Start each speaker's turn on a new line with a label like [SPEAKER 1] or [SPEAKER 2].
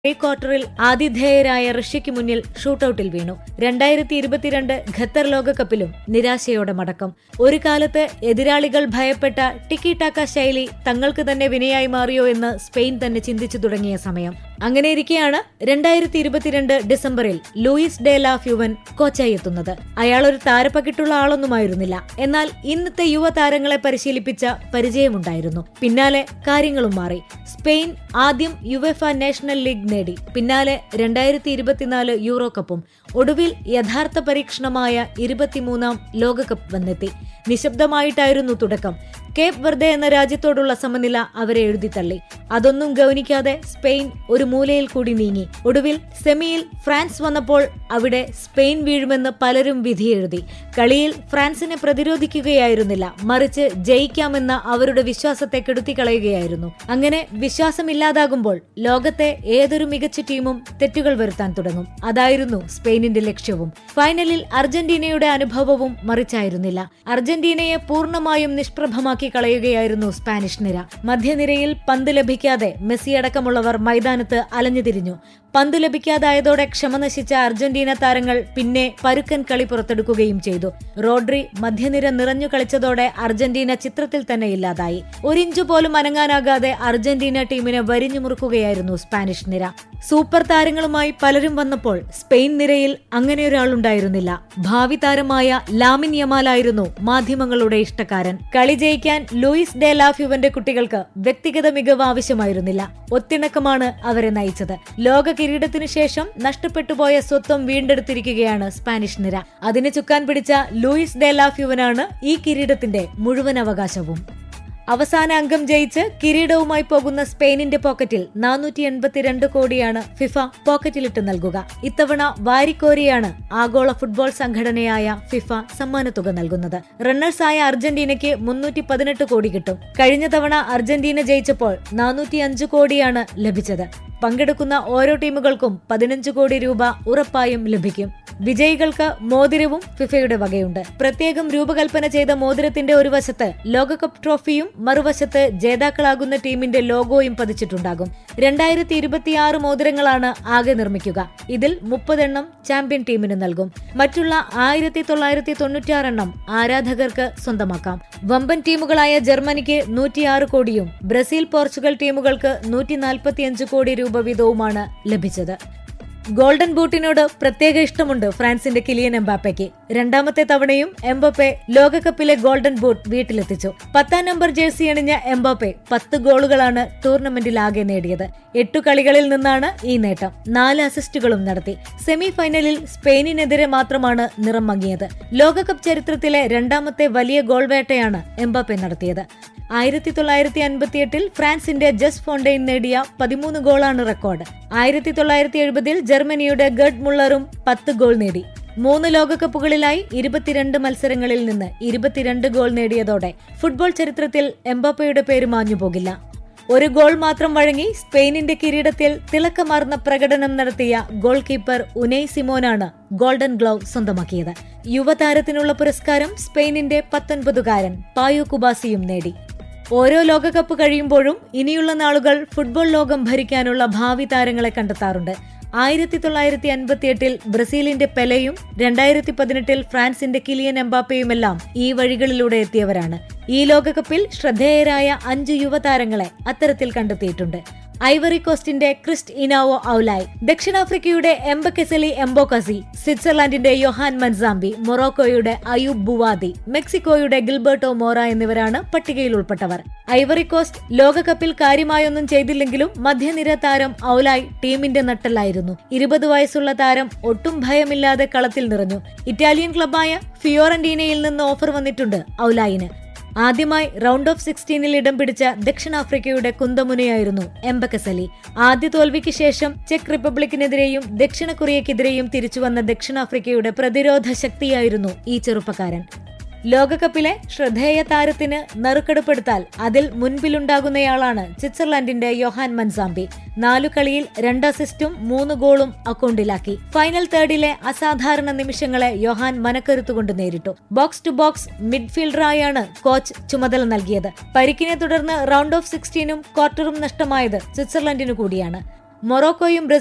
[SPEAKER 1] pre ക്വാർട്ടറിൽ ആതിഥേയരായ റഷ്യയ്ക്ക് മുന്നിൽ ഷൂട്ടൌട്ടിൽ വീണു രണ്ടായിരത്തി ഇരുപത്തിരണ്ട് ഖത്തർ ലോകകപ്പിലും നിരാശയോടെ മടക്കം ഒരു കാലത്ത് എതിരാളികൾ ഭയപ്പെട്ട ടിക്കി ടാക്ക ശൈലി തങ്ങൾക്ക് തന്നെ വിനയായി മാറിയോ എന്ന് സ്പെയിൻ തന്നെ ചിന്തിച്ചു തുടങ്ങിയ സമയം അങ്ങനെയിരിക്കെയാണ് രണ്ടായിരത്തി ഇരുപത്തിരണ്ട് ഡിസംബറിൽ ലൂയിസ് ഡെ ലാ ഫ്യുവൻ കോച്ചായി എത്തുന്നത് അയാൾ ഒരു താരപ്പകിട്ടുള്ള ആളൊന്നുമായിരുന്നില്ല എന്നാൽ ഇന്നത്തെ യുവതാരങ്ങളെ പരിശീലിപ്പിച്ച പരിചയമുണ്ടായിരുന്നു പിന്നാലെ കാര്യങ്ങളും മാറി സ്പെയിൻ ആദ്യം യുവെഫ നാഷണൽ ലീഗ് നേടി പിന്നാലെ രണ്ടായിരത്തി ഇരുപത്തിനാല് യൂറോ കപ്പും ഒടുവിൽ യഥാർത്ഥ പരീക്ഷണമായ ഇരുപത്തിമൂന്നാം ലോകകപ്പ് വന്നെത്തി നിശബ്ദമായിട്ടായിരുന്നു തുടക്കം കേപ്പ് വെർദെ എന്ന രാജ്യത്തോടുള്ള സമനില അവരെ എഴുതിത്തള്ളി അതൊന്നും ഗൗനിക്കാതെ സ്പെയിൻ ഒരു മൂലയിൽ കൂടി നീങ്ങി ഒടുവിൽ സെമിയിൽ ഫ്രാൻസ് വന്നപ്പോൾ അവിടെ സ്പെയിൻ വീഴുമെന്ന് പലരും വിധിയെഴുതി കളിയിൽ ഫ്രാൻസിനെ പ്രതിരോധിക്കുകയായിരുന്നില്ല മറിച്ച് ജയിക്കാമെന്ന അവരുടെ വിശ്വാസത്തെ കെടുത്തിക്കളയുകയായിരുന്നു അങ്ങനെ വിശ്വാസമില്ലാതാകുമ്പോൾ ലോകത്തെ ഏതൊരു മികച്ച ടീമും തെറ്റുകൾ വരുത്താൻ തുടങ്ങും അതായിരുന്നു സ്പെയിനിന്റെ ലക്ഷ്യവും ഫൈനലിൽ അർജന്റീനയുടെ അനുഭവവും മറിച്ചായിരുന്നില്ല അർജന്റീനയെ പൂർണ്ണമായും നിഷ്പ്രഭമാക്കി കളയുകയായിരുന്നു സ്പാനിഷ് നിര മധ്യനിരയിൽ പന്ത് ലഭിക്കാതെ മെസ്സി അടക്കമുള്ളവർ മൈതാനത്ത് അലഞ്ഞുതിരിഞ്ഞു പന്ത് ലഭിക്കാതായതോടെ ക്ഷമ നശിച്ച അർജന്റീന താരങ്ങൾ പിന്നെ പരുക്കൻ കളി പുറത്തെടുക്കുകയും ചെയ്തു റോഡ്രി മധ്യനിര നിറഞ്ഞു കളിച്ചതോടെ അർജന്റീന ചിത്രത്തിൽ തന്നെ ഇല്ലാതായി ഒരിഞ്ചു പോലും അനങ്ങാനാകാതെ അർജന്റീന ടീമിനെ വരിഞ്ഞു മുറുക്കുകയായിരുന്നു സ്പാനിഷ് നിര സൂപ്പർ താരങ്ങളുമായി പലരും വന്നപ്പോൾ സ്പെയിൻ നിരയിൽ അങ്ങനെയൊരാളുണ്ടായിരുന്നില്ല ഭാവി താരമായ ലാമിൻ യമാലായിരുന്നു മാധ്യമങ്ങളുടെ ഇഷ്ടക്കാരൻ കളി ജയിക്കാൻ ലൂയിസ് ഡെ ലാഫ്യുവന്റെ കുട്ടികൾക്ക് വ്യക്തിഗത മികവ് ആവശ്യമായിരുന്നില്ല ഒത്തിണക്കമാണ് അവരെ നയിച്ചത് ലോക കിരീടത്തിനു ശേഷം നഷ്ടപ്പെട്ടുപോയ സ്വത്വം വീണ്ടെടുത്തിരിക്കുകയാണ് സ്പാനിഷ് നിര അതിന് ചുക്കാൻ പിടിച്ച ലൂയിസ് ഡെ ലാഫ്യുവനാണ് ഈ കിരീടത്തിന്റെ മുഴുവൻ അവകാശവും അവസാന അംഗം ജയിച്ച് കിരീടവുമായി പോകുന്ന സ്പെയിനിന്റെ പോക്കറ്റിൽ നാനൂറ്റി എൺപത്തിരണ്ട് കോടിയാണ് ഫിഫ പോക്കറ്റിലിട്ട് നൽകുക ഇത്തവണ വാരിക്കോരിയാണ് ആഗോള ഫുട്ബോൾ സംഘടനയായ ഫിഫ സമ്മാനത്തുക നൽകുന്നത് റണ്ണേഴ്സായ അർജന്റീനയ്ക്ക് മുന്നൂറ്റി പതിനെട്ട് കോടി കിട്ടും കഴിഞ്ഞ തവണ അർജന്റീന ജയിച്ചപ്പോൾ നാനൂറ്റി അഞ്ച് കോടിയാണ് ലഭിച്ചത് പങ്കെടുക്കുന്ന ഓരോ ടീമുകൾക്കും പതിനഞ്ച് കോടി രൂപ ഉറപ്പായും ലഭിക്കും വിജയികൾക്ക് മോതിരവും ഫിഫയുടെ വകയുണ്ട് പ്രത്യേകം രൂപകൽപ്പന ചെയ്ത മോതിരത്തിന്റെ ഒരു വശത്ത് ലോകകപ്പ് ട്രോഫിയും മറുവശത്ത് ജേതാക്കളാകുന്ന ടീമിന്റെ ലോഗോയും പതിച്ചിട്ടുണ്ടാകും രണ്ടായിരത്തി ഇരുപത്തിയാറ് മോതിരങ്ങളാണ് ആകെ നിർമ്മിക്കുക ഇതിൽ മുപ്പതെണ്ണം ചാമ്പ്യൻ ടീമിന് നൽകും മറ്റുള്ള ആയിരത്തി തൊള്ളായിരത്തി തൊണ്ണൂറ്റിയാറെണ്ണം ആരാധകർക്ക് സ്വന്തമാക്കാം വമ്പൻ ടീമുകളായ ജർമ്മനിക്ക് നൂറ്റിയാറ് കോടിയും ബ്രസീൽ പോർച്ചുഗൽ ടീമുകൾക്ക് നൂറ്റി നാൽപ്പത്തിയഞ്ച് കോടി രൂപ വീതവുമാണ് ലഭിച്ചത് ഗോൾഡൻ ബൂട്ടിനോട് പ്രത്യേക ഇഷ്ടമുണ്ട് ഫ്രാൻസിന്റെ കിലിയൻ എംബാപ്പയ്ക്ക് രണ്ടാമത്തെ തവണയും എംബാപ്പെ ലോകകപ്പിലെ ഗോൾഡൻ ബൂട്ട് വീട്ടിലെത്തിച്ചു പത്താം നമ്പർ ജേഴ്സി അണിഞ്ഞ എംബാപ്പെ പത്ത് ഗോളുകളാണ് ടൂർണമെന്റിൽ ആകെ നേടിയത് എട്ടു കളികളിൽ നിന്നാണ് ഈ നേട്ടം നാല് അസിസ്റ്റുകളും നടത്തി സെമി ഫൈനലിൽ സ്പെയിനിനെതിരെ മാത്രമാണ് നിറം മങ്ങിയത് ലോകകപ്പ് ചരിത്രത്തിലെ രണ്ടാമത്തെ വലിയ ഗോൾ വേട്ടയാണ് എംബാപ്പെ നടത്തിയത് ആയിരത്തി തൊള്ളായിരത്തി അൻപത്തിയെട്ടിൽ ഫ്രാൻസിന്റെ ജസ് ഫോണ്ടെയിൻ നേടിയ പതിമൂന്ന് ഗോളാണ് റെക്കോർഡ് ആയിരത്തി തൊള്ളായിരത്തി എഴുപതിൽ ജർമ്മനിയുടെ ഗഡ് മുള്ളറും പത്ത് ഗോൾ നേടി മൂന്ന് ലോകകപ്പുകളിലായി ഇരുപത്തിരണ്ട് മത്സരങ്ങളിൽ നിന്ന് ഇരുപത്തിരണ്ട് ഗോൾ നേടിയതോടെ ഫുട്ബോൾ ചരിത്രത്തിൽ എംബാപ്പയുടെ പേര് മാഞ്ഞുപോകില്ല ഒരു ഗോൾ മാത്രം വഴങ്ങി സ്പെയിനിന്റെ കിരീടത്തിൽ തിളക്കമാർന്ന പ്രകടനം നടത്തിയ ഗോൾ കീപ്പർ ഉനൈ സിമോനാണ് ഗോൾഡൻ ഗ്ലൗ സ്വന്തമാക്കിയത് യുവതാരത്തിനുള്ള പുരസ്കാരം സ്പെയിനിന്റെ പത്തൊൻപതുകാരൻ പായോ കുബാസിയും നേടി ഓരോ ലോകകപ്പ് കഴിയുമ്പോഴും ഇനിയുള്ള നാളുകൾ ഫുട്ബോൾ ലോകം ഭരിക്കാനുള്ള ഭാവി താരങ്ങളെ കണ്ടെത്താറുണ്ട് ആയിരത്തി തൊള്ളായിരത്തി അൻപത്തിയെട്ടിൽ ബ്രസീലിന്റെ പെലയും രണ്ടായിരത്തി പതിനെട്ടിൽ ഫ്രാൻസിന്റെ കിലിയൻ എംബാപ്പയുമെല്ലാം ഈ വഴികളിലൂടെ എത്തിയവരാണ് ഈ ലോകകപ്പിൽ ശ്രദ്ധേയരായ അഞ്ച് യുവതാരങ്ങളെ അത്തരത്തിൽ കണ്ടെത്തിയിട്ടുണ്ട് ഐവറി കോസ്റ്റിന്റെ ക്രിസ്റ്റ് ഇനാവോ ഔലായ് ദക്ഷിണാഫ്രിക്കയുടെ എംബക്കെസലി എംബോകസി സ്വിറ്റ്സർലാൻഡിന്റെ യൊഹാൻ മൻസാംബി മൊറോക്കോയുടെ അയൂബ് ബുവാദി മെക്സിക്കോയുടെ ഗിൽബർട്ടോ മോറ എന്നിവരാണ് പട്ടികയിൽ ഉൾപ്പെട്ടവർ ഐവറി കോസ്റ്റ് ലോകകപ്പിൽ കാര്യമായൊന്നും ചെയ്തില്ലെങ്കിലും മധ്യനിര താരം ഔലായ് ടീമിന്റെ നട്ടലായിരുന്നു ഇരുപത് വയസ്സുള്ള താരം ഒട്ടും ഭയമില്ലാതെ കളത്തിൽ നിറഞ്ഞു ഇറ്റാലിയൻ ക്ലബായ ഫിയോറന്റീനയിൽ നിന്ന് ഓഫർ വന്നിട്ടുണ്ട് ഔലായിന് ആദ്യമായി റൗണ്ട് ഓഫ് സിക്സ്റ്റീനിൽ ഇടം പിടിച്ച ദക്ഷിണാഫ്രിക്കയുടെ കുന്തമുനയായിരുന്നു എംബക്കസലി ആദ്യ തോൽവിക്ക് ശേഷം ചെക്ക് റിപ്പബ്ലിക്കിനെതിരെയും ദക്ഷിണ കൊറിയക്കെതിരെയും തിരിച്ചുവന്ന ദക്ഷിണാഫ്രിക്കയുടെ പ്രതിരോധ ശക്തിയായിരുന്നു ഈ ചെറുപ്പക്കാരൻ ലോകകപ്പിലെ ശ്രദ്ധേയ താരത്തിന് നറുക്കെടുപ്പെടുത്താൽ അതിൽ മുൻപിലുണ്ടാകുന്നയാളാണ് സ്വിറ്റ്സർലാൻഡിന്റെ യൊഹാൻ മൻസാംബി നാലു കളിയിൽ രണ്ട് അസിസ്റ്റും മൂന്ന് ഗോളും അക്കൗണ്ടിലാക്കി ഫൈനൽ തേർഡിലെ അസാധാരണ നിമിഷങ്ങളെ യൊഹാൻ മനക്കരുത്തുകൊണ്ട് നേരിട്ടു ബോക്സ് ടു ബോക്സ് മിഡ്ഫീൽഡറായാണ് കോച്ച് ചുമതല നൽകിയത് പരിക്കിനെ തുടർന്ന് റൗണ്ട് ഓഫ് സിക്സ്റ്റീനും ക്വാർട്ടറും നഷ്ടമായത് സ്വിറ്റ്സർലൻഡിനു കൂടിയാണ് മൊറോക്കോയും